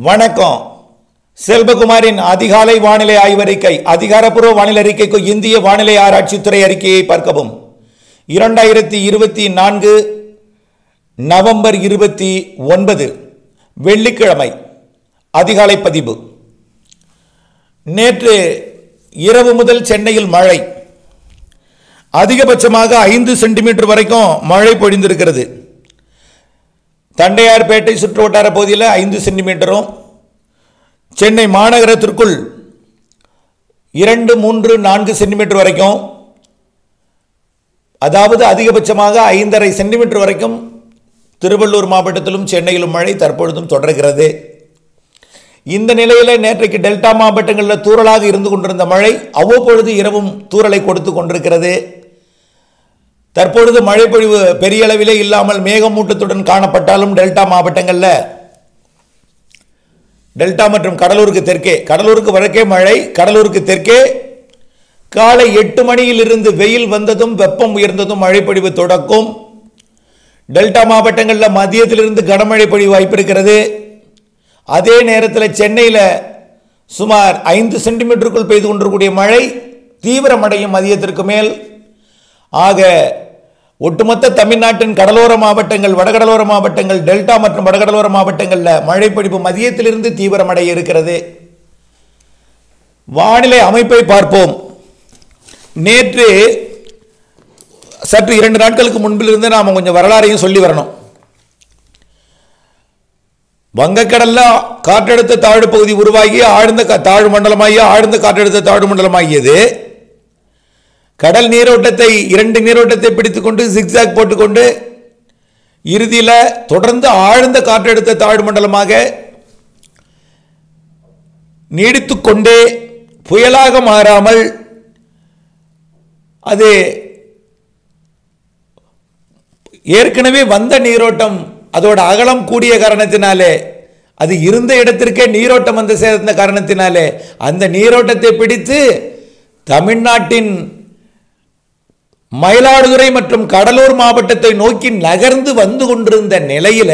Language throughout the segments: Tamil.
வணக்கம் செல்வகுமாரின் அதிகாலை வானிலை ஆய்வறிக்கை அதிகாரப்பூர்வ வானிலை அறிக்கைக்கு இந்திய வானிலை ஆராய்ச்சித்துறை அறிக்கையை பார்க்கவும் இரண்டாயிரத்தி இருபத்தி நான்கு நவம்பர் இருபத்தி ஒன்பது வெள்ளிக்கிழமை அதிகாலை பதிவு நேற்று இரவு முதல் சென்னையில் மழை அதிகபட்சமாக ஐந்து சென்டிமீட்டர் வரைக்கும் மழை பொழிந்திருக்கிறது தண்டையார்பேட்டை சுற்று வட்டார பகுதியில் ஐந்து சென்டிமீட்டரும் சென்னை மாநகரத்திற்குள் இரண்டு மூன்று நான்கு சென்டிமீட்டர் வரைக்கும் அதாவது அதிகபட்சமாக ஐந்தரை சென்டிமீட்டர் வரைக்கும் திருவள்ளூர் மாவட்டத்திலும் சென்னையிலும் மழை தற்பொழுதும் தொடர்கிறது இந்த நிலையில் நேற்றைக்கு டெல்டா மாவட்டங்களில் தூறலாக இருந்து கொண்டிருந்த மழை அவ்வப்பொழுது இரவும் தூறலை கொடுத்து கொண்டிருக்கிறது தற்பொழுது மழைப்பொழிவு பெரிய அளவிலே இல்லாமல் மேகமூட்டத்துடன் காணப்பட்டாலும் டெல்டா மாவட்டங்களில் டெல்டா மற்றும் கடலூருக்கு தெற்கே கடலூருக்கு வடக்கே மழை கடலூருக்கு தெற்கே காலை எட்டு மணியிலிருந்து வெயில் வந்ததும் வெப்பம் உயர்ந்ததும் மழைப்பொழிவு தொடக்கும் டெல்டா மாவட்டங்களில் மதியத்திலிருந்து கனமழை பொழிவு வாய்ப்பு இருக்கிறது அதே நேரத்தில் சென்னையில் சுமார் ஐந்து சென்டிமீட்டருக்குள் பெய்து கொண்டிருக்கக்கூடிய மழை தீவிரமடையும் மதியத்திற்கு மேல் ஆக ஒட்டுமொத்த தமிழ்நாட்டின் கடலோர மாவட்டங்கள் வடகடலோர மாவட்டங்கள் டெல்டா மற்றும் வடகடலோர மாவட்டங்களில் மழைப்பொழிவு மதியத்திலிருந்து தீவிரமடைய இருக்கிறது வானிலை அமைப்பை பார்ப்போம் நேற்று சற்று இரண்டு நாட்களுக்கு முன்பிலிருந்து நாம் கொஞ்சம் வரலாறையும் சொல்லி வரணும் வங்கக்கடல்ல காற்றழுத்த தாழ்வு பகுதி உருவாகி ஆழ்ந்த கா- தாழ்வு மண்டலமாகி ஆழ்ந்த காற்றழுத்த தாழ்வு மண்டலமாகியது கடல் நீரோட்டத்தை இரண்டு நீரோட்டத்தை பிடித்துக்கொண்டு ஜிக்ஸாக் போட்டுக்கொண்டு இறுதியில் தொடர்ந்து ஆழ்ந்த காற்றழுத்த தாழ்வு மண்டலமாக நீடித்துக்கொண்டே புயலாக மாறாமல் அது ஏற்கனவே வந்த நீரோட்டம் அதோட அகலம் கூடிய காரணத்தினாலே அது இருந்த இடத்திற்கே நீரோட்டம் வந்து சேர்ந்த காரணத்தினாலே அந்த நீரோட்டத்தை பிடித்து தமிழ்நாட்டின் மயிலாடுதுறை மற்றும் கடலூர் மாவட்டத்தை நோக்கி நகர்ந்து வந்து கொண்டிருந்த நிலையில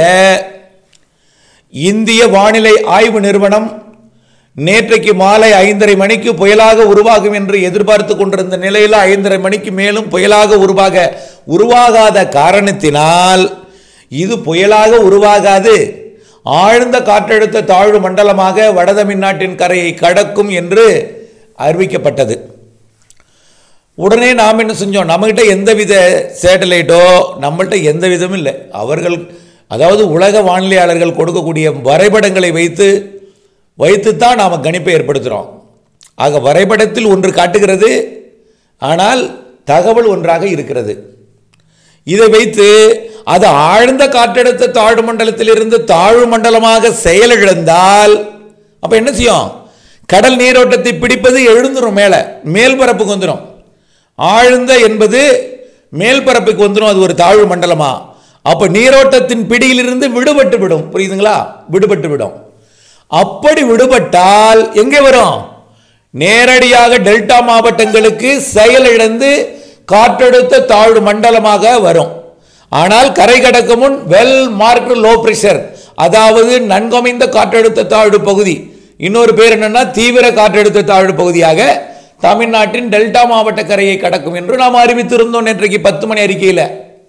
இந்திய வானிலை ஆய்வு நிறுவனம் நேற்றைக்கு மாலை ஐந்தரை மணிக்கு புயலாக உருவாகும் என்று எதிர்பார்த்து கொண்டிருந்த நிலையில் ஐந்தரை மணிக்கு மேலும் புயலாக உருவாக உருவாகாத காரணத்தினால் இது புயலாக உருவாகாது ஆழ்ந்த காற்றழுத்த தாழ்வு மண்டலமாக வடதமிழ்நாட்டின் கரையை கடக்கும் என்று அறிவிக்கப்பட்டது உடனே நாம் என்ன செஞ்சோம் நம்மகிட்ட எந்தவித சேட்டலைட்டோ நம்மள்ட்ட எந்த விதமும் இல்லை அவர்கள் அதாவது உலக வானிலையாளர்கள் கொடுக்கக்கூடிய வரைபடங்களை வைத்து வைத்துத்தான் நாம் கணிப்பை ஏற்படுத்துகிறோம் ஆக வரைபடத்தில் ஒன்று காட்டுகிறது ஆனால் தகவல் ஒன்றாக இருக்கிறது இதை வைத்து அது ஆழ்ந்த காற்றழுத்த தாழ்வு மண்டலத்திலிருந்து தாழ்வு மண்டலமாக செயலிழந்தால் அப்ப என்ன செய்யும் கடல் நீரோட்டத்தை பிடிப்பது எழுந்துரும் மேலே மேல் பரப்புக்கு வந்துடும் ஆழ்ந்த என்பது மேல் பரப்புக்கு வந்துடும் அது ஒரு தாழ்வு மண்டலமா அப்ப நீரோட்டத்தின் பிடியிலிருந்து விடுபட்டு விடும் புரியுதுங்களா விடுபட்டு விடும் அப்படி விடுபட்டால் எங்கே வரும் நேரடியாக டெல்டா மாவட்டங்களுக்கு செயலிழந்து காற்றழுத்த தாழ்வு மண்டலமாக வரும் ஆனால் கரை கடக்க முன் வெல் மார்க்டு லோ பிரஷர் அதாவது நன்கமைந்த காற்றழுத்த தாழ்வு பகுதி இன்னொரு பேர் என்னன்னா தீவிர காற்றழுத்த தாழ்வு பகுதியாக தமிழ்நாட்டின் டெல்டா மாவட்ட கரையை கடக்கும் என்று நாம் அறிவித்திருந்தோம் நேற்றைக்கு பத்து மணி அறிக்கையில்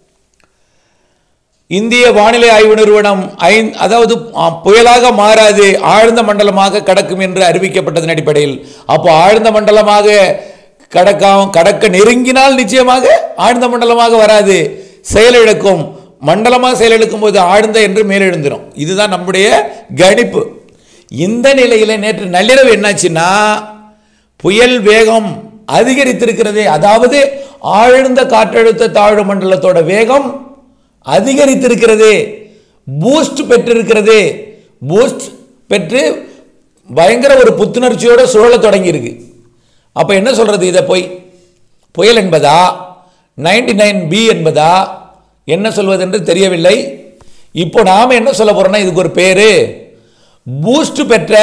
இந்திய வானிலை ஆய்வு நிறுவனம் ஐந் அதாவது ஆ, புயலாக மாறாது ஆழ்ந்த மண்டலமாக கடக்கும் என்று அறிவிக்கப்பட்டதன் அடிப்படையில் அப்போ ஆழ்ந்த மண்டலமாக கடக்காம கடக்க நெருங்கினால் நிச்சயமாக ஆழ்ந்த மண்டலமாக வராது செயலிழக்கும் மண்டலமாக செயலிழக்கும் போது ஆழ்ந்த என்று மேலெழுந்திரும் இதுதான் நம்முடைய கணிப்பு இந்த நிலையில் நேற்று நள்ளிரவு என்னாச்சுன்னா புயல் வேகம் அதிகரித்திருக்கிறது அதாவது ஆழ்ந்த காற்றழுத்த தாழ்வு மண்டலத்தோட வேகம் அதிகரித்திருக்கிறது பூஸ்ட் பெற்றிருக்கிறது பூஸ்ட் பெற்று பயங்கர ஒரு புத்துணர்ச்சியோட சுழல தொடங்கியிருக்கு அப்போ என்ன சொல்றது இதை போய் புயல் என்பதா நைன்டி நைன் பி என்பதா என்ன சொல்வதென்று தெரியவில்லை இப்போ நாம் என்ன சொல்ல போறோம்னா இதுக்கு ஒரு பேரு பூஸ்ட் பெற்ற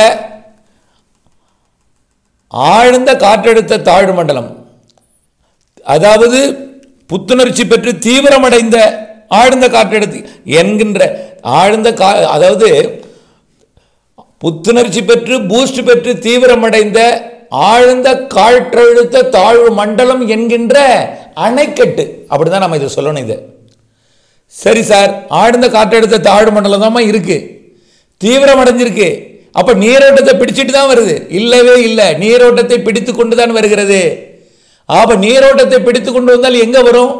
ஆழ்ந்த காற்றழுத்த தாழ்வு மண்டலம் அதாவது புத்துணர்ச்சி பெற்று தீவிரமடைந்த ஆழ்ந்த காற்றழுத்த என்கின்ற ஆழ்ந்த கா அதாவது புத்துணர்ச்சி பெற்று பூஸ்ட் பெற்று தீவிரமடைந்த ஆழ்ந்த காற்றழுத்த தாழ்வு மண்டலம் என்கின்ற அணைக்கட்டு அப்படிதான் நம்ம இதை சொல்லணும் இதை சரி சார் ஆழ்ந்த காற்றழுத்த தாழ்வு மண்டலம் தான் இருக்கு தீவிரமடைஞ்சிருக்கு அப்ப நீரோட்டத்தை பிடிச்சிட்டு தான் வருது இல்லவே இல்லை நீரோட்டத்தை பிடித்து கொண்டு தான் வருகிறது அப்ப நீரோட்டத்தை பிடித்து கொண்டு வந்தால் எங்க வரும்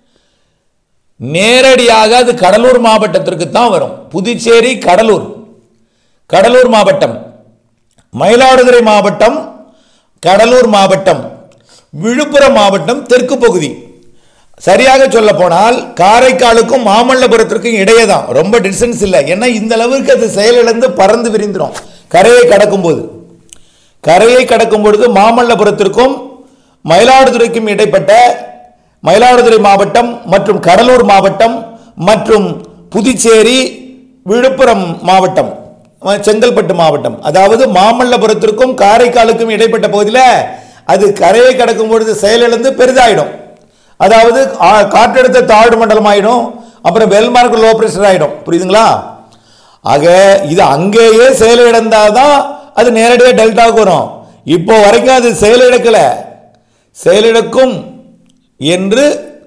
நேரடியாக அது கடலூர் மாவட்டத்திற்கு தான் வரும் புதுச்சேரி கடலூர் கடலூர் மாவட்டம் மயிலாடுதுறை மாவட்டம் கடலூர் மாவட்டம் விழுப்புரம் மாவட்டம் தெற்கு பகுதி சரியாக சொல்ல போனால் காரைக்காலுக்கும் மாமல்லபுரத்திற்கும் இடையே தான் ரொம்ப டிஸ்டன்ஸ் இல்லை ஏன்னா இந்த அளவுக்கு அது செயலிழந்து பறந்து விரிந்துடும் கரையை கடக்கும்போது கரையை கடக்கும் பொழுது மாமல்லபுரத்திற்கும் மயிலாடுதுறைக்கும் இடைப்பட்ட மயிலாடுதுறை மாவட்டம் மற்றும் கடலூர் மாவட்டம் மற்றும் புதுச்சேரி விழுப்புரம் மாவட்டம் அஹ் செங்கல்பட்டு மாவட்டம் அதாவது மாமல்லபுரத்திற்கும் காரைக்காலுக்கும் இடைப்பட்ட பகுதியில் அது கரையை கடக்கும் பொழுது செயலிழந்து பெரிதாயிடும் அதாவது ஆ- காற்றழுத்த தாழ்வு மண்டலம் ஆயிடும் அப்புறம் வெல்மார்க் லோ பிரஷர் ஆயிடும் புரியுதுங்களா ஆக இது அங்கேயே செயலிழந்தாதான் அது நேரடியாக டெல்டாவுக்கு வரும் இப்போ வரைக்கும் அது செயலிழக்கல செயலிழக்கும் என்று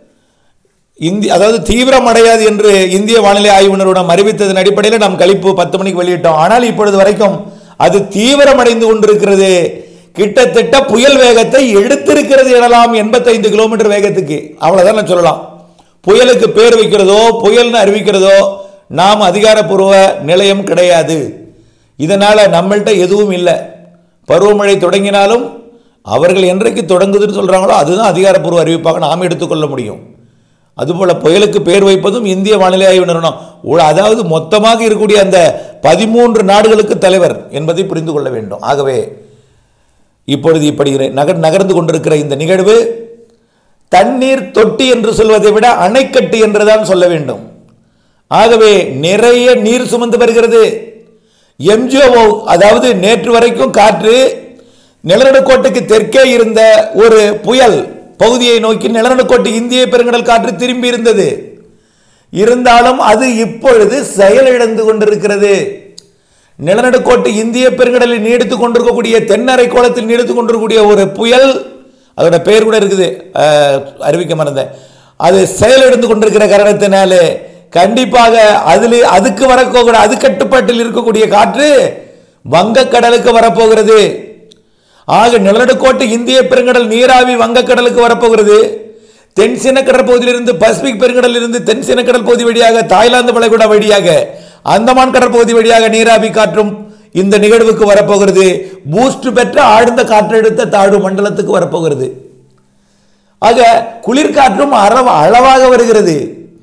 இந்தி அதாவது தீவிரம் அடையாது என்று இந்திய வானிலை ஆய்வு நிறுவனம் அறிவித்ததன் அடிப்படையில் நாம் கழிப்பு பத்து மணிக்கு வெளியிட்டோம் ஆனால் இப்பொழுது வரைக்கும் அது தீவிரமடைந்து கொண்டிருக்கிறது கிட்டத்தட்ட புயல் வேகத்தை எடுத்திருக்கிறது எனலாம் எண்பத்தைந்து கிலோமீட்டர் வேகத்துக்கு அவ்வளவுதான் நான் சொல்லலாம் புயலுக்கு பேர் வைக்கிறதோ புயல்னு அறிவிக்கிறதோ நாம் அதிகாரப்பூர்வ நிலையம் கிடையாது இதனால நம்மள்ட்ட எதுவும் இல்லை பருவமழை தொடங்கினாலும் அவர்கள் என்றைக்கு தொடங்குதுன்னு சொல்றாங்களோ அதுதான் அதிகாரப்பூர்வ அறிவிப்பாக நாம் எடுத்துக்கொள்ள முடியும் அதுபோல புயலுக்கு பேர் வைப்பதும் இந்திய வானிலை ஆய்வு நிறுவனம் உ- அதாவது மொத்தமாக இருக்கக்கூடிய அந்த பதிமூன்று நாடுகளுக்கு தலைவர் என்பதை புரிந்து கொள்ள வேண்டும் ஆகவே இப்பொழுது இப்படி நகர் நகர்ந்து கொண்டிருக்கிற இந்த நிகழ்வு தண்ணீர் தொட்டி என்று சொல்வதை விட அணைக்கட்டு என்றுதான் சொல்ல வேண்டும் ஆகவே நிறைய நீர் சுமந்து வருகிறது எம்ஜிஓ அதாவது நேற்று வரைக்கும் காற்று நிலநடுக்கோட்டுக்கு தெற்கே இருந்த ஒரு புயல் பகுதியை நோக்கி நிலநடுக்கோட்டு இந்திய பெருங்கடல் காற்று திரும்பி இருந்தது இருந்தாலும் அது இப்பொழுது செயலிழந்து கொண்டிருக்கிறது நிலநடுக்கோட்டு இந்திய பெருங்கடலில் நீடித்துக் கொண்டிருக்கக்கூடிய தென்னரை கோலத்தில் நீடித்துக் கொண்டிருக்கக்கூடிய ஒரு புயல் அதோட பெயர் கூட இருக்குது அஹ், அறிவிக்க மறந்தேன் அது செயலிழந்து கொண்டிருக்கிற காரணத்தினாலே கண்டிப்பாக அதில் அதுக்கு வரக்கூடிய அது கட்டுப்பாட்டில் இருக்கக்கூடிய காற்று வங்கக்கடலுக்கு வரப்போகிறது ஆக நிலநடுக்கோட்டு இந்திய பெருங்கடல் நீராவி வங்கக்கடலுக்கு வரப்போகிறது தென் சின்னக்கடல் பகுதியிலிருந்து பசிபிக் பெருங்கடலிலிருந்து தென் சின்னக்கடல் பகுதி வழியாக தாய்லாந்து வளைகுடா வழியாக அந்தமான் கடற்பகுதி வழியாக நீராவி காற்றும் இந்த நிகழ்வுக்கு வரப்போகிறது பூஸ்ட் பெற்ற ஆழ்ந்த காற்றழுத்த தாழ்வு மண்டலத்துக்கு வரப்போகிறது ஆக குளிர்காற்றும் அரவ அளவாக வருகிறது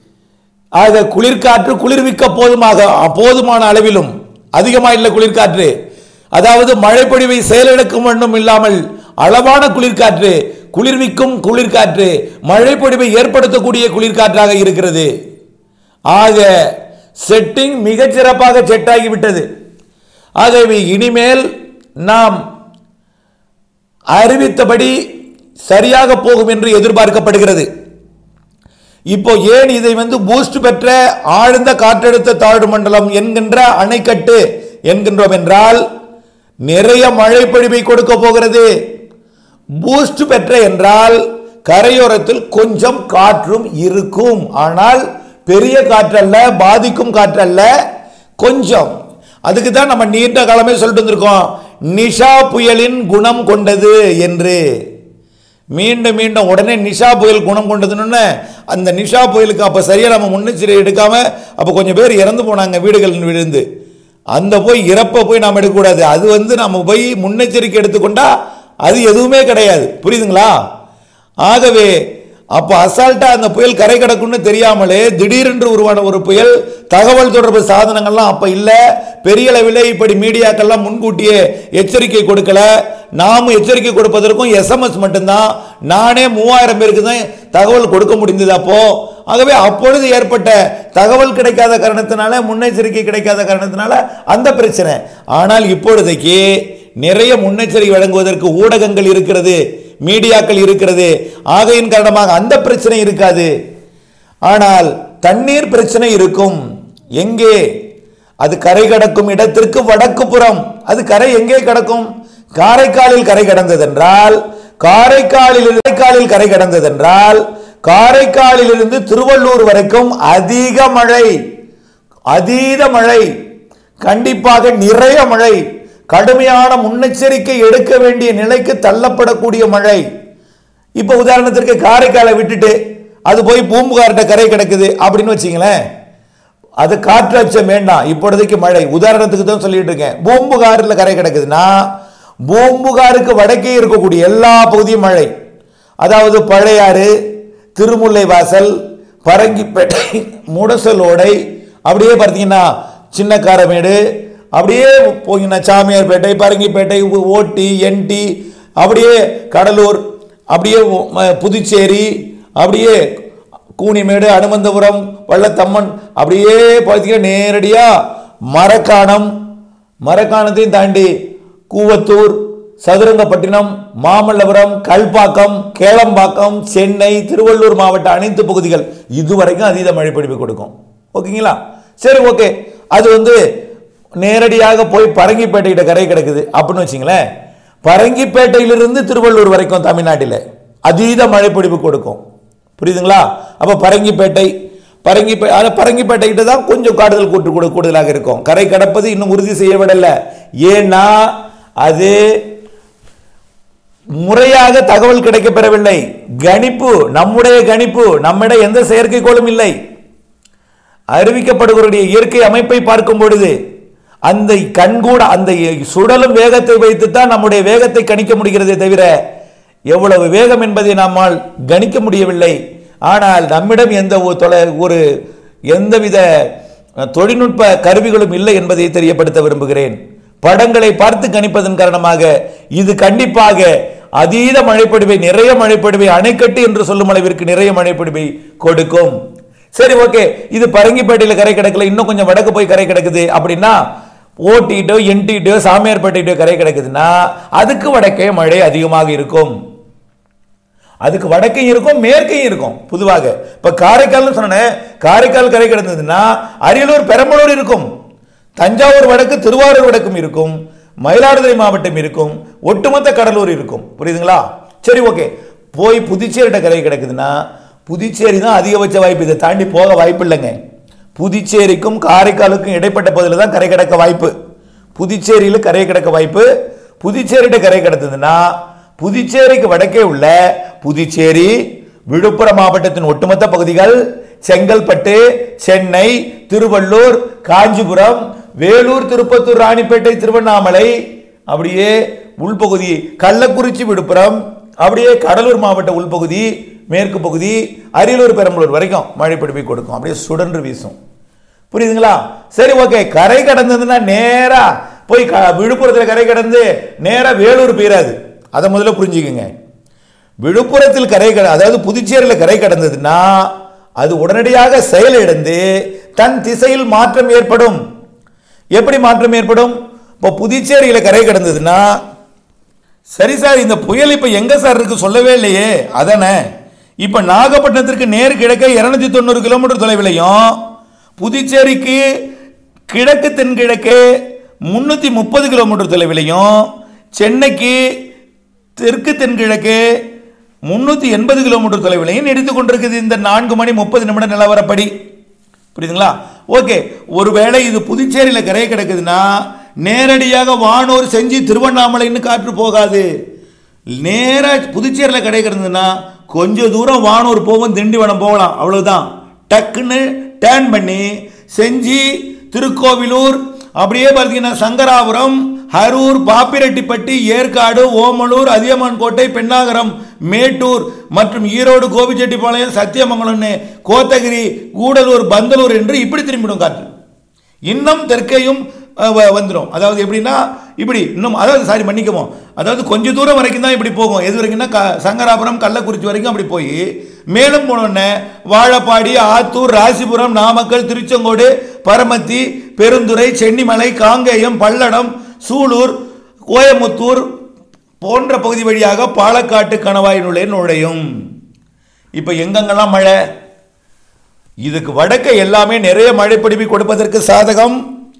ஆக குளிர்காற்று குளிர்விக்க போதுமாக போதுமான அளவிலும் அதிகமாக இல்லை குளிர்காற்று அதாவது மழைப்பொழிவை செயலிழக்கும் வண்ணம் இல்லாமல் அளவான குளிர்காற்று குளிர்விக்கும் குளிர்காற்று மழைப்பொழிவை ஏற்படுத்தக்கூடிய குளிர்காற்றாக இருக்கிறது ஆக செட்டிங் மிகச் சிறப்பாக செட் ஆகிவிட்டது ஆகவே இனிமேல் நாம் அறிவித்தபடி சரியாக போகும் என்று எதிர்பார்க்கப்படுகிறது இப்போ ஏன் இதை வந்து பூஸ்ட் பெற்ற ஆழ்ந்த காற்றழுத்த தாழ்வு மண்டலம் என்கின்ற அணைக்கட்டு என்கின்றோம் என்றால் நிறைய மழை பொழிவை கொடுக்க போகிறது பூஸ்ட் பெற்ற என்றால் கரையோரத்தில் கொஞ்சம் காற்றும் இருக்கும் ஆனால் பெரிய காற்றல்ல பாதிக்கும் காற்றல்ல கொஞ்சம் அதுக்கு தான் நம்ம நீண்ட காலமே சொல்லிட்டு வந்திருக்கோம் நிஷா புயலின் குணம் கொண்டது என்று மீண்டும் மீண்டும் உடனே நிஷா புயல் குணம் கொண்டதுன்னு அந்த நிஷா புயலுக்கு அப்போ சரியாக நம்ம முன்னெச்சரிக்கை எடுக்காம அப்போ கொஞ்சம் பேர் இறந்து போனாங்க வீடுகள் விழுந்து அந்த போய் இறப்பை போய் நாம் எடுக்கக்கூடாது அது வந்து நம்ம போய் முன்னெச்சரிக்கை எடுத்துக்கொண்டா அது எதுவுமே கிடையாது புரியுதுங்களா ஆகவே அப்போ அசால்ட்டா அந்த புயல் கரை கடக்கும்னு தெரியாமலே திடீரென்று உருவான ஒரு புயல் தகவல் தொடர்பு சாதனங்கள்லாம் அப்ப இல்ல பெரிய அளவிலே இப்படி மீடியாக்கள்லாம் முன்கூட்டியே எச்சரிக்கை கொடுக்கல நாமும் எச்சரிக்கை கொடுப்பதற்கும் எஸ்எம்எஸ் மட்டும்தான் நானே மூவாயிரம் பேருக்கு தான் தகவல் கொடுக்க முடிந்தது அப்போ ஆகவே அப்பொழுது ஏற்பட்ட தகவல் கிடைக்காத காரணத்தினால முன்னெச்சரிக்கை கிடைக்காத காரணத்தினால அந்த பிரச்சனை ஆனால் இப்பொழுதைக்கு நிறைய முன்னெச்சரிக்கை வழங்குவதற்கு ஊடகங்கள் இருக்கிறது மீடியாக்கள் இருக்கிறது ஆகையின் காரணமாக அந்த பிரச்சனை இருக்காது ஆனால் தண்ணீர் பிரச்சனை இருக்கும் எங்கே அது கரை கடக்கும் இடத்திற்கு வடக்கு புறம் அது கரை எங்கே கடக்கும் காரைக்காலில் கரை கடந்ததென்றால் காரைக்காலில் காரைக்காலில் கரை கடந்ததென்றால் காரைக்காலில் இருந்து திருவள்ளூர் வரைக்கும் அதிக மழை அதீத மழை கண்டிப்பாக நிறைய மழை கடுமையான முன்னெச்சரிக்கை எடுக்க வேண்டிய நிலைக்கு தள்ளப்படக்கூடிய மழை இப்போ உதாரணத்திற்கு காரைக்காலை விட்டுட்டு அது போய் பூம்புகார்ட்ட கரை கிடக்குது அப்படின்னு வச்சிங்களேன் அது காற்று அச்சம் வேண்டாம் இப்பொழுதைக்கு மழை உதாரணத்துக்கு தான் சொல்லிட்டு இருக்கேன் பூம்புகாரில் கரை கிடக்குதுன்னா பூம்புகாருக்கு வடக்கே இருக்கக்கூடிய எல்லா பகுதியும் மழை அதாவது பழையாறு திருமுல்லை வாசல் பரங்கிப்பேட்டை முடசலோடை அப்படியே பார்த்தீங்கன்னா சின்னக்காரமேடு அப்படியே போனீங்கன்னா சாமியார்பேட்டை பரங்கிப்பேட்டை ஊ- ஓட்டி என்டி அப்படியே கடலூர் அப்படியே ம- புதுச்சேரி அப்படியே கூனிமேடு அனுமந்தபுரம் வள்ளத்தம்மன் அப்படியே பார்த்தீங்கன்னா நேரடியாக மரக்காணம் மரக்காணத்தையும் தாண்டி கூவத்தூர் சதுரங்கப்பட்டினம் மாமல்லபுரம் கல்பாக்கம் கேளம்பாக்கம் சென்னை திருவள்ளூர் மாவட்ட அனைத்து பகுதிகள் இதுவரைக்கும் அதீத மழை பொழிவு கொடுக்கும் ஓகேங்களா சரி ஓகே அது வந்து நேரடியாக போய் பரங்கிப்பேட்டை கிட்ட கரை கிடக்குது அப்படின்னு வச்சுங்களேன் பரங்கிப்பேட்டையிலிருந்து திருவள்ளூர் வரைக்கும் தமிழ்நாட்டில் அதீத மழை பொழிவு கொடுக்கும் புரியுதுங்களா அப்போ பரங்கிப்பேட்டை பரங்கிப்பே அது பரங்கிப்பேட்டை கிட்ட தான் கொஞ்சம் காடுதல் கூட்டு கூட கூடுதலாக இருக்கும் கரை கடப்பது இன்னும் உறுதி செய்யப்படலை ஏன்னா அது முறையாக தகவல் கிடைக்கப்பெறவில்லை கணிப்பு நம்முடைய கணிப்பு நம்மிடம் எந்த செயற்கைக்கோளும் இல்லை அறிவிக்கப்படுவருடைய இயற்கை அமைப்பை பார்க்கும் பொழுது அந்த கண்கூட அந்த சுழலும் வேகத்தை வைத்துத்தான் நம்முடைய வேகத்தை கணிக்க முடிகிறதே தவிர எவ்வளவு வேகம் என்பதை நம்மால் கணிக்க முடியவில்லை ஆனால் நம்மிடம் எந்த ஒரு தொலை ஒரு எந்தவித தொழில்நுட்ப கருவிகளும் இல்லை என்பதை தெரியப்படுத்த விரும்புகிறேன் படங்களை பார்த்து கணிப்பதன் காரணமாக இது கண்டிப்பாக அதீத மழைப்பொழிவை நிறைய மழைப்பொழிவை அணைக்கட்டு என்று சொல்லும் அளவிற்கு நிறைய மழைப்பொழிவை கொடுக்கும் சரி ஓகே இது பரங்கிப்பேட்டையில் கரை கிடக்கல இன்னும் கொஞ்சம் வடக்கு போய் கரை கிடக்குது அப்படின்னா ஓட்டிட்டோ என்டிட்டோ சாமியார்பேட்டையிட்டோ கரை கிடக்குதுன்னா அதுக்கு வடக்கே மழை அதிகமாக இருக்கும் அதுக்கு வடக்கையும் இருக்கும் மேற்கையும் இருக்கும் பொதுவாக இப்ப காரைக்கால்னு சொன்னேன் காரைக்கால் கரை கிடந்ததுன்னா அரியலூர் பெரம்பலூர் இருக்கும் தஞ்சாவூர் வடக்கு திருவாரூர் வடக்கும் இருக்கும் மயிலாடுதுறை மாவட்டம் இருக்கும் ஒட்டுமொத்த கடலூர் இருக்கும் புரியுதுங்களா சரி ஓகே போய் புதுச்சேரிட்ட கரை கிடக்குதுன்னா புதுச்சேரி தான் அதிகபட்ச வாய்ப்பு இதை தாண்டி போக வாய்ப்பு இல்லைங்க புதுச்சேரிக்கும் காரைக்காலுக்கும் இடைப்பட்ட பகுதியில் தான் கரை கிடக்க வாய்ப்பு புதுச்சேரியில் கரை கிடக்க வாய்ப்பு புதுச்சேரிட்ட கரை கிடந்ததுன்னா புதுச்சேரிக்கு வடக்கே உள்ள புதுச்சேரி விழுப்புரம் மாவட்டத்தின் ஒட்டுமொத்த பகுதிகள் செங்கல்பட்டு சென்னை திருவள்ளூர் காஞ்சிபுரம் வேலூர் திருப்பத்தூர் ராணிப்பேட்டை திருவண்ணாமலை அப்படியே உள்பகுதி கள்ளக்குறிச்சி விழுப்புரம் அப்படியே கடலூர் மாவட்ட உள்பகுதி மேற்கு பகுதி அரியலூர் பெரம்பலூர் வரைக்கும் மழை பிடிப்பை கொடுக்கும் அப்படியே சுடன்று வீசும் புரியுதுங்களா சரி ஓகே கரை கடந்ததுன்னா நேரா போய் க- விழுப்புரத்துல கரை கடந்து நேரா வேலூர் போயிடாது அதை முதல்ல புரிஞ்சுக்கங்க விழுப்புரத்தில் கரை கட அதாவது புதுச்சேரியில் கரை கடந்ததுன்னா அது உடனடியாக செயலிழந்து தன் திசையில் மாற்றம் ஏற்படும் எப்படி மாற்றம் ஏற்படும் இப்போ புதுச்சேரியில் கரை கடந்ததுன்னா சரி சார் இந்த புயல் இப்போ எங்க சார் இருக்கு சொல்லவே இல்லையே அதானே இப்போ நாகப்பட்டினத்திற்கு நேர் கிழக்க இருநூத்தி தொண்ணூறு கிலோமீட்டர் தொலைவிலையும் புதுச்சேரிக்கு கிழக்கு தென்கிழக்கு முன்னூற்றி முப்பது கிலோமீட்டர் தொலைவிலையும் சென்னைக்கு தெற்கு தென்கிழக்கு முன்னூற்றி எண்பது கிலோமீட்டர் தொலைவிலையும் நீடித்து கொண்டிருக்குது இந்த நான்கு மணி முப்பது நிமிட நிலவரப்படி புரியுதுங்களா ஓகே ஒருவேளை இது புதுச்சேரியில் கரை கிடக்குதுன்னா நேரடியாக வானூர் செஞ்சு திருவண்ணாமலைன்னு காற்று போகாது நேராக புதுச்சேரியில் கடை கிடந்ததுன்னா கொஞ்சம் தூரம் வானூர் போகும் திண்டிவனம் போகலாம் அவ்வளவுதான் டக்குன்னு டேர்ன் பண்ணி செஞ்சி திருக்கோவிலூர் அப்படியே பார்த்தீங்கன்னா சங்கராபுரம் அரூர் பாப்பிரெட்டிப்பட்டி ஏற்காடு ஓமலூர் அதியமான் கோட்டை பெண்ணாகரம் மேட்டூர் மற்றும் ஈரோடு கோபிச்செட்டிப்பாளையம் சத்தியமங்கலம்னு கோத்தகிரி கூடலூர் பந்தலூர் என்று இப்படி திரும்பிடும் காற்று இன்னும் தெற்கையும் அஹ், வ- வந்துடும் அதாவது எப்படின்னா இப்படி இன்னும் அதாவது சாரி மன்னிக்கவும் அதாவது கொஞ்ச தூரம் வரைக்கும் தான் இப்படி போகும் எது வரைக்கும்னா க சங்கராபுரம் கள்ளக்குறிச்சி வரைக்கும் அப்படி போய் மேலும் போனோடனே வாழப்பாடி ஆத்தூர் ராசிபுரம் நாமக்கல் திருச்செங்கோடு பரமத்தி பெருந்துறை சென்னிமலை காங்கேயம் பல்லடம் சூலூர் கோயமுத்தூர் போன்ற பகுதி வழியாக பாலக்காட்டு கணவாயினுள்ளே நுழையும் இப்போ எங்கெங்கெல்லாம் மழை இதுக்கு வடக்க எல்லாமே நிறைய மழை பிடிப்பி கொடுப்பதற்கு சாதகம்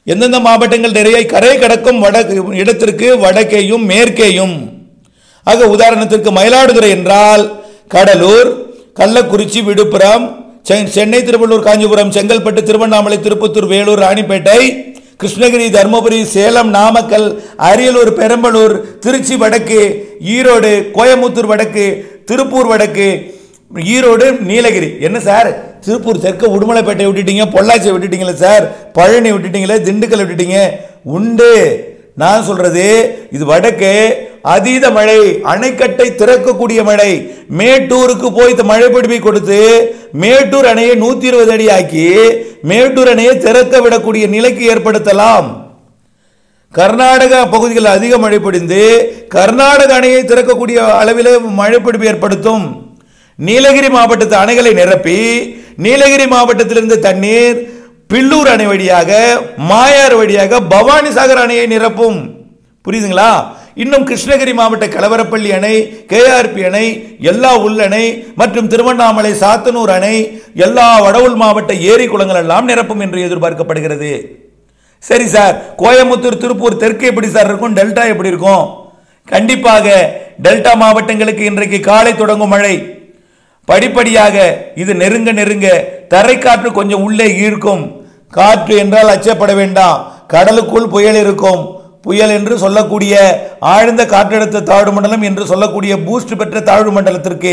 எந்தெந்த மாவட்டங்கள் நிறைய கரை கடக்கும் வடக்கு இடத்திற்கு வடக்கேயும் மேற்கேயும் ஆக உதாரணத்திற்கு மயிலாடுதுறை என்றால் கடலூர் கள்ளக்குறிச்சி விழுப்புரம் செ- சென்னை திருவள்ளூர் காஞ்சிபுரம் செங்கல்பட்டு திருவண்ணாமலை திருப்பத்தூர் வேலூர் ராணிப்பேட்டை கிருஷ்ணகிரி தருமபுரி சேலம் நாமக்கல் அரியலூர் பெரம்பலூர் திருச்சி வடக்கு ஈரோடு கோயமுத்தூர் வடக்கு திருப்பூர் வடக்கு ஈரோடு நீலகிரி என்ன சார் திருப்பூர் தெற்கு உடுமலைப்பேட்டை விட்டுட்டீங்க பொள்ளாச்சியை விட்டுட்டீங்களே சார் பழனி விட்டுட்டீங்களே திண்டுக்கல் விட்டுட்டீங்க உண்டு நான் சொல்றது இது வடக்கு அதீத மழை அணைக்கட்டை திறக்கக்கூடிய மழை மேட்டூருக்கு போய் இந்த மழை பிடிப்பை கொடுத்து மேட்டூர் அணையை நூத்தி இருபது அடி ஆக்கி மேட்டூர் அணையை திறக்க விடக்கூடிய நிலைக்கு ஏற்படுத்தலாம் கர்நாடகா பகுதிகளில் அதிக மழை பொழிந்து கர்நாடக அணையை திறக்கக்கூடிய அளவில் மழைப்பிடிப்பு ஏற்படுத்தும் நீலகிரி மாவட்டத்து அணைகளை நிரப்பி நீலகிரி மாவட்டத்திலிருந்து தண்ணீர் பில்லூர் அணை வழியாக மாயார் வழியாக பவானி சாகர் அணையை நிரப்பும் புரியுதுங்களா இன்னும் கிருஷ்ணகிரி மாவட்ட கலவரப்பள்ளி அணை கேஆர்பி அணை எல்லா உள்ளணை மற்றும் திருவண்ணாமலை சாத்தனூர் அணை எல்லா வடவுள் மாவட்ட ஏரி குளங்கள் எல்லாம் நிரப்பும் என்று எதிர்பார்க்கப்படுகிறது சரி சார் கோயம்புத்தூர் திருப்பூர் தெற்கு எப்படி சார் இருக்கும் டெல்டா எப்படி இருக்கும் கண்டிப்பாக டெல்டா மாவட்டங்களுக்கு இன்றைக்கு காலை தொடங்கும் மழை படிப்படியாக இது நெருங்க நெருங்க தரைக்காற்று கொஞ்சம் உள்ளே ஈர்க்கும் காற்று என்றால் அச்சப்பட வேண்டாம் கடலுக்குள் புயல் இருக்கும் புயல் என்று சொல்லக்கூடிய ஆழ்ந்த காற்றழுத்த தாழ்வு மண்டலம் என்று சொல்லக்கூடிய பூஸ்ட் பெற்ற தாழ்வு மண்டலத்திற்கு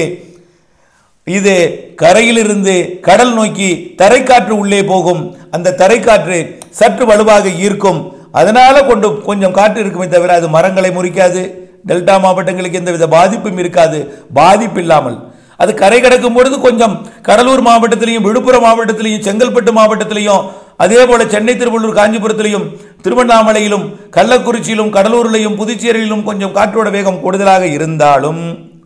இது கரையிலிருந்து கடல் நோக்கி தரைக்காற்று உள்ளே போகும் அந்த தரைக்காற்று சற்று வலுவாக ஈர்க்கும் அதனால கொண்டு கொஞ்சம் காற்று இருக்குமே தவிர அது மரங்களை முறிக்காது டெல்டா மாவட்டங்களுக்கு எந்தவித பாதிப்பும் இருக்காது பாதிப்பு இல்லாமல் அது கரை கடக்கும் பொழுது கொஞ்சம் கடலூர் மாவட்டத்திலையும் விழுப்புரம் மாவட்டத்திலையும் செங்கல்பட்டு மாவட்டத்திலையும் அதே போல சென்னை திருவள்ளூர் காஞ்சிபுரத்திலையும் திருவண்ணாமலையிலும் கள்ளக்குறிச்சியிலும் கடலூரிலையும் புதுச்சேரியிலும் கொஞ்சம் காற்றோட வேகம் கூடுதலாக இருந்தாலும்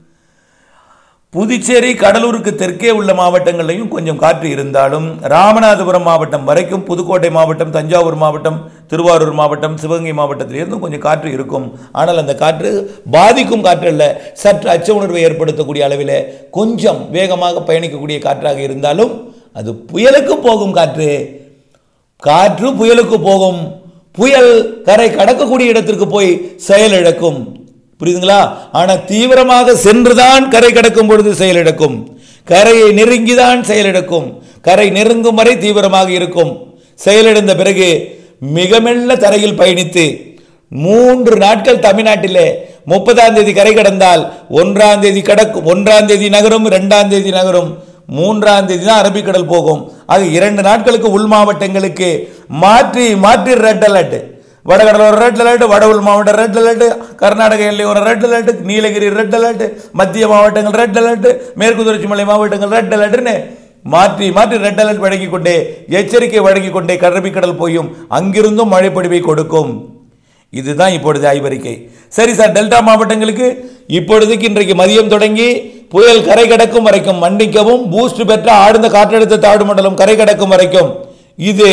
புதுச்சேரி கடலூருக்கு தெற்கே உள்ள மாவட்டங்களையும் கொஞ்சம் காற்று இருந்தாலும் ராமநாதபுரம் மாவட்டம் வரைக்கும் புதுக்கோட்டை மாவட்டம் தஞ்சாவூர் மாவட்டம் திருவாரூர் மாவட்டம் சிவகங்கை மாவட்டத்திலிருந்தும் கொஞ்சம் காற்று இருக்கும் ஆனால் அந்த காற்று பாதிக்கும் காற்று அல்ல சற்று அச்ச உணர்வை ஏற்படுத்தக்கூடிய அளவில் கொஞ்சம் வேகமாக பயணிக்கக்கூடிய காற்றாக இருந்தாலும் அது புயலுக்கு போகும் காற்று காற்று புயலுக்கு போகும் புயல் கரை கடக்கக்கூடிய இடத்திற்கு போய் செயலிழக்கும் புரியுதுங்களா ஆனா தீவிரமாக சென்றுதான் கரை கடக்கும் பொழுது செயலிழக்கும் கரையை நெருங்கிதான் செயலிழக்கும் கரை நெருங்கும் வரை தீவிரமாக இருக்கும் செயலிழந்த பிறகு மிக மெல்ல தரையில் பயணித்து மூன்று நாட்கள் தமிழ்நாட்டிலே முப்பதாம் தேதி கரை கடந்தால் ஒன்றாம் தேதி கடக்கும் ஒன்றாம் தேதி நகரும் இரண்டாம் தேதி நகரும் மூன்றாம் தேதி தான் அரபிக்கடல் போகும் ஆக இரண்டு நாட்களுக்கு உள் மாவட்டங்களுக்கு மாற்றி மாற்றி ரெட் அலர்ட் வடகடலோர ரெட் அலர்ட் வட உள் மாவட்டம் ரெட் அலர்ட் கர்நாடக எல்லையோர red alert Nilgiri red alert மத்திய மாவட்டங்கள் ரெட் அலர்ட் மேற்கு தொடர்ச்சி மலை மாவட்டங்கள் ரெட் அலர்ட்னு மாற்றி மாற்றி ரெட் அலர்ட் வழங்கிக் கொண்டே எச்சரிக்கை வழங்கிக் கொண்டே அரபிக்கடல் போயும் அங்கிருந்தும் மழை பொழிவை கொடுக்கும் இதுதான் இப்பொழுது ஆய்வறிக்கை சரி சார் டெல்டா மாவட்டங்களுக்கு இப்பொழுதுக்கு இன்றைக்கு மதியம் தொடங்கி புயல் கரை கடக்கும் வரைக்கும் மன்னிக்கவும் பூஸ்ட் பெற்ற ஆழ்ந்த காற்றழுத்த தாழ்வு மண்டலம் கரை கடக்கும் வரைக்கும் இது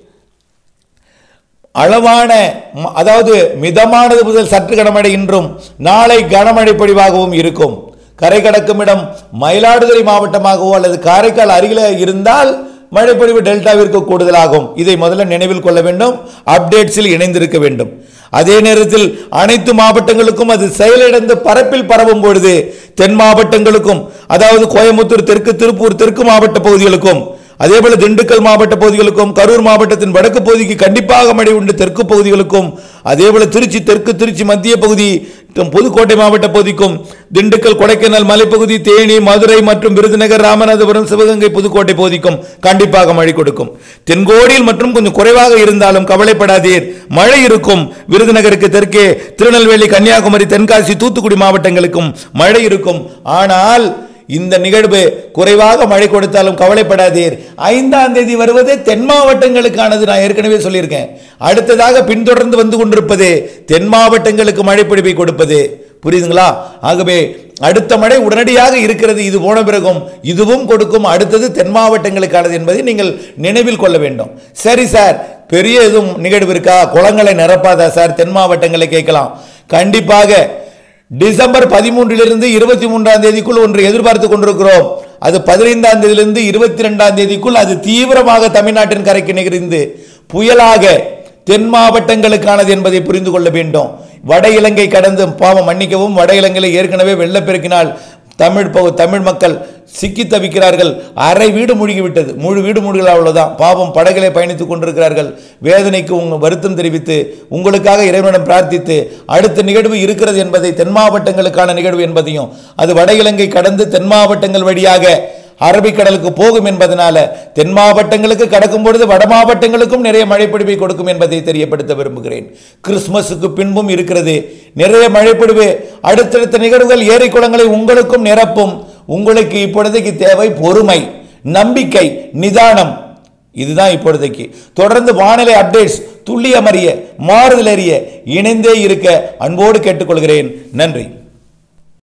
அளவான ம- அதாவது மிதமானது முதல் சற்று கனமழை இன்றும் நாளை கனமழை பொழிவாகவும் இருக்கும் கரை கடக்கும் இடம் மயிலாடுதுறை மாவட்டமாகவோ அல்லது காரைக்கால் அருகில இருந்தால் மழைப்பொழிவு டெல்டாவிற்கு கூடுதலாகும் இதை முதல்ல நினைவில் கொள்ள வேண்டும் அப்டேட்ஸில் இணைந்திருக்க வேண்டும் அதே நேரத்தில் அனைத்து மாவட்டங்களுக்கும் அது செயலிழந்து பரப்பில் பரவும் பொழுது தென் மாவட்டங்களுக்கும் அதாவது கோயம்புத்தூர் தெற்கு திருப்பூர் தெற்கு மாவட்ட பகுதிகளுக்கும் அதே போல திண்டுக்கல் மாவட்ட பகுதிகளுக்கும் கரூர் மாவட்டத்தின் வடக்கு பகுதிக்கு கண்டிப்பாக மழை உண்டு தெற்கு பகுதிகளுக்கும் அதே போல திருச்சி தெற்கு திருச்சி மத்திய பகுதி மற்றும் புதுக்கோட்டை மாவட்ட பகுதிக்கும் திண்டுக்கல் கொடைக்கானல் மலைப்பகுதி தேனி மதுரை மற்றும் விருதுநகர் ராமநாதபுரம் சிவகங்கை புதுக்கோட்டை பகுதிக்கும் கண்டிப்பாக மழை கொடுக்கும் தென்கோடியில் மற்றும் கொஞ்சம் குறைவாக இருந்தாலும் கவலைப்படாதீர் மழை இருக்கும் விருதுநகருக்கு தெற்கே திருநெல்வேலி கன்னியாகுமரி தென்காசி தூத்துக்குடி மாவட்டங்களுக்கும் மழை இருக்கும் ஆனால் இந்த நிகழ்வு குறைவாக மழை கொடுத்தாலும் கவலைப்படாதீர் ஐந்தாம் தேதி வருவது தென் மாவட்டங்களுக்கானது நான் ஏற்கனவே சொல்லியிருக்கேன் அடுத்ததாக பின்தொடர்ந்து வந்து கொண்டிருப்பது தென் மாவட்டங்களுக்கு மழை பொழிவை கொடுப்பது புரியுதுங்களா ஆகவே அடுத்த மழை உடனடியாக இருக்கிறது இது போன பிறகும் இதுவும் கொடுக்கும் அடுத்தது தென் மாவட்டங்களுக்கானது என்பதை நீங்கள் நினைவில் கொள்ள வேண்டும் சரி சார் பெரிய எதுவும் நிகழ்வு இருக்கா குளங்களை நிரப்பாதா சார் தென் மாவட்டங்களை கேட்கலாம் கண்டிப்பாக டிசம்பர் பதிமூன்றிலிருந்து இருபத்தி மூன்றாம் தேதிக்குள் ஒன்று எதிர்பார்த்து கொண்டிருக்கிறோம் அது பதினைந்தாம் தேதியிலிருந்து இருபத்தி ரெண்டாம் தேதிக்குள் அது தீவிரமாக தமிழ்நாட்டின் கரைக்கு நிகழ்ந்து புயலாக தென் மாவட்டங்களுக்கானது என்பதை புரிந்து கொள்ள வேண்டும் வட இலங்கை கடந்து பாவம் மன்னிக்கவும் வட இலங்கையில் ஏற்கனவே வெள்ளப்பெருக்கினால் தமிழ் பகு- தமிழ் மக்கள் சிக்கி தவிக்கிறார்கள் அரை வீடு மூழ்கிவிட்டது முழு வீடு மூழ்கல அவ்வளவுதான் பாவம் படகளை பயணித்துக் கொண்டிருக்கிறார்கள் வேதனைக்கு உங்க வருத்தம் தெரிவித்து உங்களுக்காக இறைவனிடம் பிரார்த்தித்து அடுத்த நிகழ்வு இருக்கிறது என்பதை தென் மாவட்டங்களுக்கான நிகழ்வு என்பதையும் அது வட இலங்கை கடந்து தென் மாவட்டங்கள் வழியாக அரபிக்கடலுக்கு போகும் என்பதனால தென் மாவட்டங்களுக்கு கடக்கும் பொழுது வட மாவட்டங்களுக்கும் நிறைய மழைப்பொழிவை கொடுக்கும் என்பதை தெரியப்படுத்த விரும்புகிறேன் கிறிஸ்துமஸுக்கு பின்பும் இருக்கிறது நிறைய மழைப்பொழிவு அடுத்தடுத்த நிகழ்வுகள் ஏரி குளங்களை உங்களுக்கும் நிரப்பும் உங்களுக்கு இப்பொழுதைக்கு தேவை பொறுமை நம்பிக்கை நிதானம் இதுதான் இப்பொழுதைக்கு தொடர்ந்து வானிலை அப்டேட்ஸ் துல்லியம் அறிய மாறுதல் அறிய இணைந்தே இருக்க அன்போடு கேட்டுக்கொள்கிறேன் நன்றி